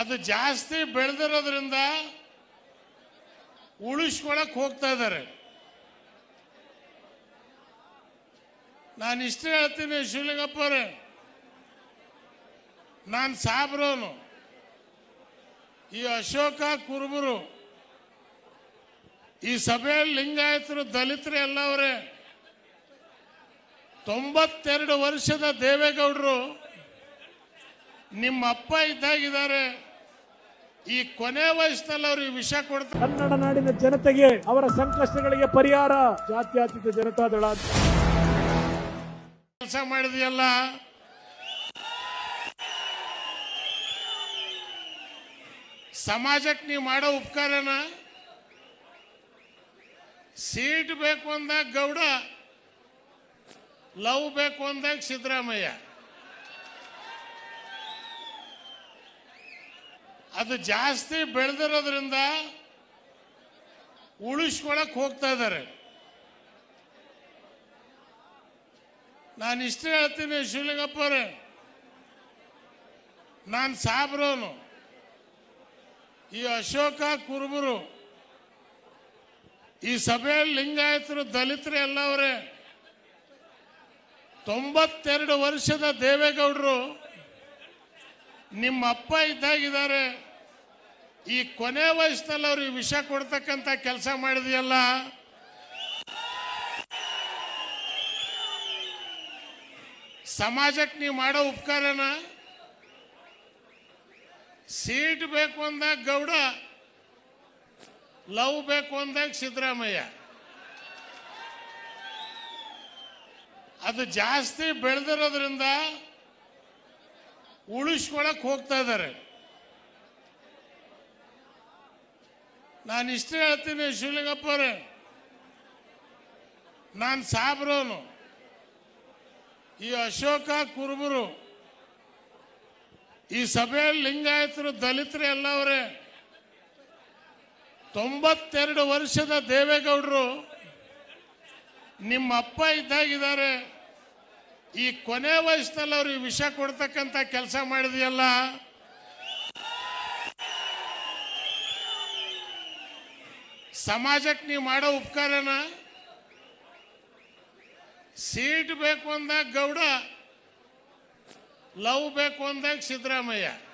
ಅದು ಜಾಸ್ತಿ ಬೆಳೆದಿರೋದ್ರಿಂದ ಉಳಿಸ್ಕೊಳಕ್ ಹೋಗ್ತಾ ಇದ್ದಾರೆ ನಾನು ಇಷ್ಟೇ ಹೇಳ್ತೀನಿ ಶಿವಲಿಂಗಪ್ಪ ಅವರೇ ನಾನು ಸಾಬ್ರೋನು ಈ ಅಶೋಕ ಕುರುಬರು ಈ ಸಭೆಯಲ್ಲಿ ಲಿಂಗಾಯತರು ದಲಿತರು ಎಲ್ಲ ಅವರೇ ತೊಂಬತ್ತೆರಡು ವರ್ಷದ ದೇವೇಗೌಡರು ನಿಮ್ಮ ಅಪ್ಪ ಇದ್ದಾಗಿದ್ದಾರೆ ಈ ಕೊನೆ ವಯಸ್ಸಿನಲ್ಲಿ ಅವ್ರಿಗೆ ವಿಷ ಕೊಡ್ತಾರೆ ಕನ್ನಡ ನಾಡಿನ ಜನತೆಗೆ ಅವರ ಸಂಕಷ್ಟಗಳಿಗೆ ಪರಿಹಾರ ಜಾತ್ಯತೀತ ಜನತಾದಳ ಅಂತ ಕೆಲಸ ಮಾಡಿದೆಯಲ್ಲ ಸಮಾಜಕ್ಕೆ ನೀವು ಮಾಡೋ ಉಪಕಾರನ ಸೀಟ್ ಬೇಕು ಅಂದಾಗ ಗೌಡ ಲವ್ ಬೇಕು ಅಂದಾಗ ಸಿದ್ದರಾಮಯ್ಯ ಅದು ಜಾಸ್ತಿ ಬೆಳೆದಿರೋದ್ರಿಂದ ಉಳಿಸ್ಕೊಳಕ್ ಹೋಗ್ತಾ ಇದ್ದಾರೆ ನಾನು ಇಷ್ಟೇ ಹೇಳ್ತೀನಿ ಶಿವಲಿಂಗಪ್ಪ ಅವರೇ ನಾನು ಸಾಬ್ರೋನು ಈ ಅಶೋಕ ಕುರುಬರು ಈ ಸಭೆಯಲ್ಲಿ ಲಿಂಗಾಯತರು ದಲಿತರು ಎಲ್ಲ ಅವರೇ ತೊಂಬತ್ತೆರಡು ವರ್ಷದ ದೇವೇಗೌಡರು ನಿಮ್ಮ ಅಪ್ಪ ಇದ್ದಾಗಿದ್ದಾರೆ ಈ ಕೊನೆ ವಯಸ್ಸಿನಲ್ಲಿ ಅವ್ರಿಗೆ ವಿಷ ಕೊಡ್ತಕ್ಕಂಥ ಕೆಲಸ ಮಾಡಿದೆಯಲ್ಲ ಸಮಾಜಕ್ಕೆ ನೀವು ಮಾಡೋ ಉಪಕಾರನ ಸೀಟ್ ಬೇಕು ಅಂದಾಗ ಗೌಡ ಲವ್ ಬೇಕು ಅಂದಾಗ ಸಿದ್ದರಾಮಯ್ಯ ಅದು ಜಾಸ್ತಿ ಬೆಳೆದಿರೋದ್ರಿಂದ ಉಳಿಸ್ಕೊಳಕ್ ಹೋಗ್ತಾ ಇದ್ದಾರೆ ನಾನು ಇಷ್ಟೇ ಹೇಳ್ತೀನಿ ಶಿವಲಿಂಗಪ್ಪ ಅವರೇ ನಾನು ಸಾಬ್ರೋನು ಈ ಅಶೋಕ ಕುರುಬರು ಈ ಸಭೆಯಲ್ಲಿ ಲಿಂಗಾಯತರು ದಲಿತರು ಎಲ್ಲ ಅವರೇ ತೊಂಬತ್ತೆರಡು ವರ್ಷದ ದೇವೇಗೌಡರು ನಿಮ್ಮ ಅಪ್ಪ ಇದ್ದಾಗಿದ್ದಾರೆ ಈ ಕೊನೆ ವಯಸ್ಸಿನಲ್ಲಿ ಅವ್ರಿಗೆ ವಿಷ ಕೊಡ್ತಕ್ಕಂಥ ಕೆಲಸ ಮಾಡಿದೆಯಲ್ಲ ಸಮಾಜಕ್ಕೆ ನೀವು ಮಾಡೋ ಉಪಕಾರನ ಸೀಟ್ ಬೇಕು ಅಂದಾಗ ಗೌಡ ಲವ್ ಬೇಕು ಅಂದಾಗ ಸಿದ್ದರಾಮಯ್ಯ